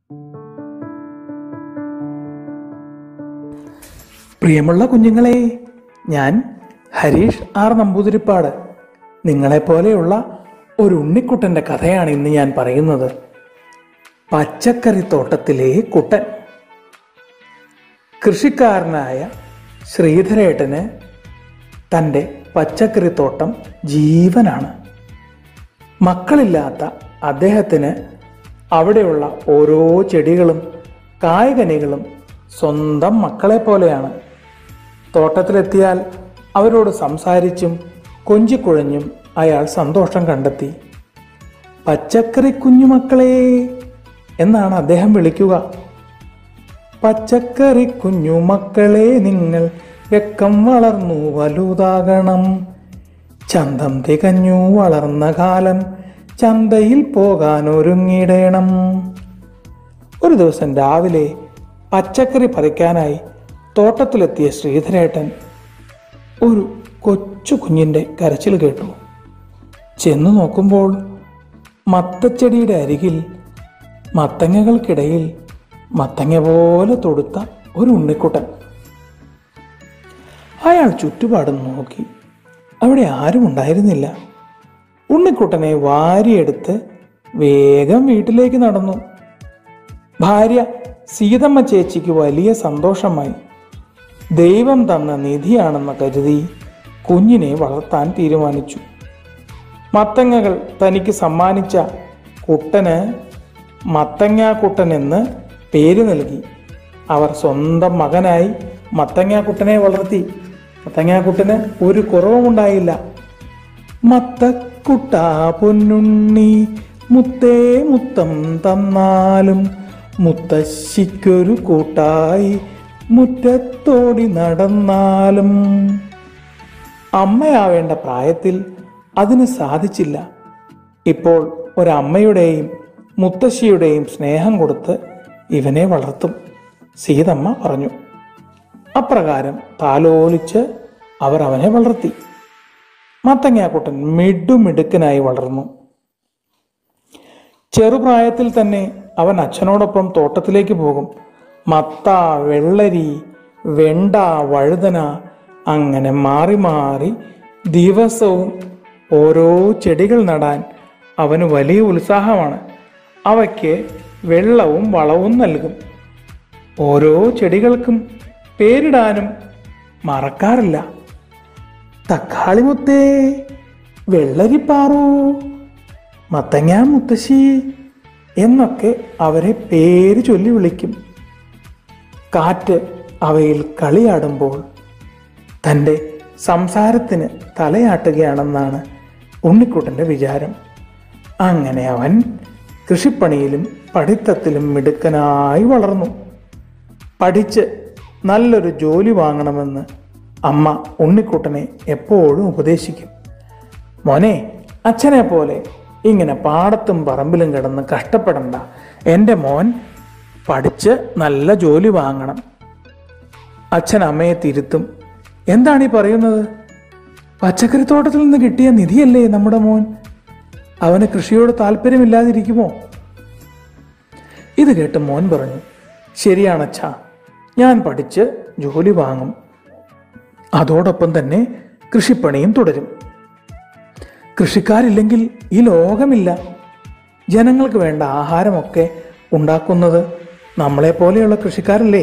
പ്രിയമുള്ള കുഞ്ഞുങ്ങളെ ഞാൻ ഹരീഷ് ആർ നമ്പൂതിരിപ്പാട് നിങ്ങളെപ്പോലെയുള്ള ഒരു ഉണ്ണിക്കുട്ടൻ്റെ കഥയാണ് ഇന്ന് ഞാൻ പറയുന്നത് പച്ചക്കറി തോട്ടത്തിലെ കുട്ടൻ കൃഷിക്കാരനായ ശ്രീധരേട്ടന് തൻ്റെ പച്ചക്കറിത്തോട്ടം ജീവനാണ് മക്കളില്ലാത്ത അദ്ദേഹത്തിന് അവിടെയുള്ള ഓരോ ചെടികളും കായ്കനികളും സ്വന്തം മക്കളെ പോലെയാണ് തോട്ടത്തിലെത്തിയാൽ അവരോട് സംസാരിച്ചും കൊഞ്ചിക്കുഴഞ്ഞും അയാൾ സന്തോഷം കണ്ടെത്തി പച്ചക്കറി കുഞ്ഞുമക്കളെ എന്നാണ് അദ്ദേഹം വിളിക്കുക പച്ചക്കറി കുഞ്ഞുമക്കളെ നിങ്ങൾ വെക്കം വളർന്നു വലുതാകണം ചന്തം തികഞ്ഞു വളർന്ന കാലം ചന്തയിൽ പോകാൻ ഒരുങ്ങിടണം ഒരു ദിവസം രാവിലെ പച്ചക്കറി പറിക്കാനായി തോട്ടത്തിലെത്തിയ ശ്രീധരേട്ടൻ ഒരു കൊച്ചു കുഞ്ഞിൻ്റെ കരച്ചിൽ കേട്ടു ചെന്നു നോക്കുമ്പോൾ മത്തച്ചെടിയുടെ അരികിൽ മത്തങ്ങകൾക്കിടയിൽ മത്തങ്ങ പോലെ തൊടുത്ത ഒരു ഉണ്ണിക്കുട്ടൻ അയാൾ ചുറ്റുപാടും നോക്കി അവിടെ ആരും ഉണ്ടായിരുന്നില്ല ഉണ്ണിക്കുട്ടനെ വാരിയെടുത്ത് വേഗം വീട്ടിലേക്ക് നടന്നു ഭാര്യ സീതമ്മ ചേച്ചിക്ക് വലിയ സന്തോഷമായി ദൈവം തന്ന നിധിയാണെന്ന് കരുതി കുഞ്ഞിനെ വളർത്താൻ തീരുമാനിച്ചു മത്തങ്ങകൾ തനിക്ക് സമ്മാനിച്ച കുട്ടന് മത്തങ്ങാക്കുട്ടൻ എന്ന് പേര് നൽകി അവർ സ്വന്തം മകനായി മത്തങ്ങാക്കുട്ടനെ വളർത്തി മത്തങ്ങാക്കുട്ടന് ഒരു കുറവുമുണ്ടായില്ല മത്തക്കുട്ട പൊന്നുണ്ണി മുത്തേ മുത്തം തന്നാലും മുത്തശ്ശിക്കൊരു കൂട്ടായി മുറ്റത്തോടി നടന്നാലും അമ്മയാവേണ്ട പ്രായത്തിൽ അതിന് സാധിച്ചില്ല ഇപ്പോൾ ഒരമ്മയുടെയും മുത്തശ്ശിയുടെയും സ്നേഹം കൊടുത്ത് ഇവനെ വളർത്തും സീതമ്മ പറഞ്ഞു അപ്രകാരം താലോലിച്ച് അവർ അവനെ വളർത്തി മത്തങ്ങാക്കുട്ടൻ മിടുമിടുക്കനായി വളർന്നു ചെറുപ്രായത്തിൽ തന്നെ അവൻ അച്ഛനോടൊപ്പം തോട്ടത്തിലേക്ക് പോകും മത്ത വെള്ളരി വെണ്ട വഴുതന അങ്ങനെ മാറി മാറി ദിവസവും ഓരോ ചെടികൾ നടാൻ അവന് വലിയ ഉത്സാഹമാണ് അവയ്ക്ക് വെള്ളവും വളവും നൽകും ഓരോ ചെടികൾക്കും പേരിടാനും മറക്കാറില്ല തക്കാളിമുത്തേ വെള്ളരിപ്പാറു മത്തങ്ങ മുത്തശ്ശി എന്നൊക്കെ അവരെ പേര് ചൊല്ലി വിളിക്കും കാറ്റ് അവയിൽ കളിയാടുമ്പോൾ തൻ്റെ സംസാരത്തിന് തലയാട്ടുകയാണെന്നാണ് ഉണ്ണിക്കുട്ടൻ്റെ വിചാരം അങ്ങനെ അവൻ കൃഷിപ്പണിയിലും പഠിത്തത്തിലും മിടുക്കനായി വളർന്നു പഠിച്ച് നല്ലൊരു ജോലി വാങ്ങണമെന്ന് അമ്മ ഉണ്ണിക്കുട്ടനെ എപ്പോഴും ഉപദേശിക്കും മോനെ അച്ഛനെ പോലെ ഇങ്ങനെ പാടത്തും പറമ്പിലും കിടന്ന് കഷ്ടപ്പെടണ്ട എൻ്റെ മോൻ പഠിച്ച് നല്ല ജോലി വാങ്ങണം അച്ഛൻ അമ്മയെ തിരുത്തും എന്താണ് ഈ പറയുന്നത് പച്ചക്കറിത്തോട്ടത്തിൽ നിന്ന് കിട്ടിയ നിധിയല്ലേ നമ്മുടെ മോൻ അവന് കൃഷിയോട് താല്പര്യമില്ലാതിരിക്കുമോ ഇത് കേട്ട് മോൻ പറഞ്ഞു ശരിയാണച്ഛാ ഞാൻ പഠിച്ച് ജോലി വാങ്ങും അതോടൊപ്പം തന്നെ കൃഷിപ്പണിയും തുടരും കൃഷിക്കാരില്ലെങ്കിൽ ഈ ലോകമില്ല ജനങ്ങൾക്ക് വേണ്ട ആഹാരമൊക്കെ ഉണ്ടാക്കുന്നത് നമ്മളെ പോലെയുള്ള കൃഷിക്കാരല്ലേ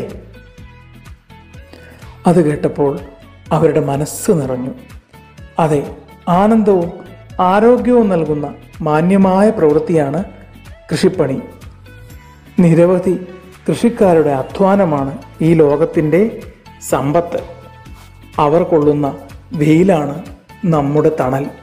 അത് കേട്ടപ്പോൾ അവരുടെ മനസ്സ് നിറഞ്ഞു അതെ ആനന്ദവും ആരോഗ്യവും നൽകുന്ന മാന്യമായ പ്രവൃത്തിയാണ് കൃഷിപ്പണി നിരവധി കൃഷിക്കാരുടെ അധ്വാനമാണ് ഈ ലോകത്തിൻ്റെ സമ്പത്ത് അവർ കൊള്ളുന്ന വെയിലാണ് നമ്മുടെ തണൽ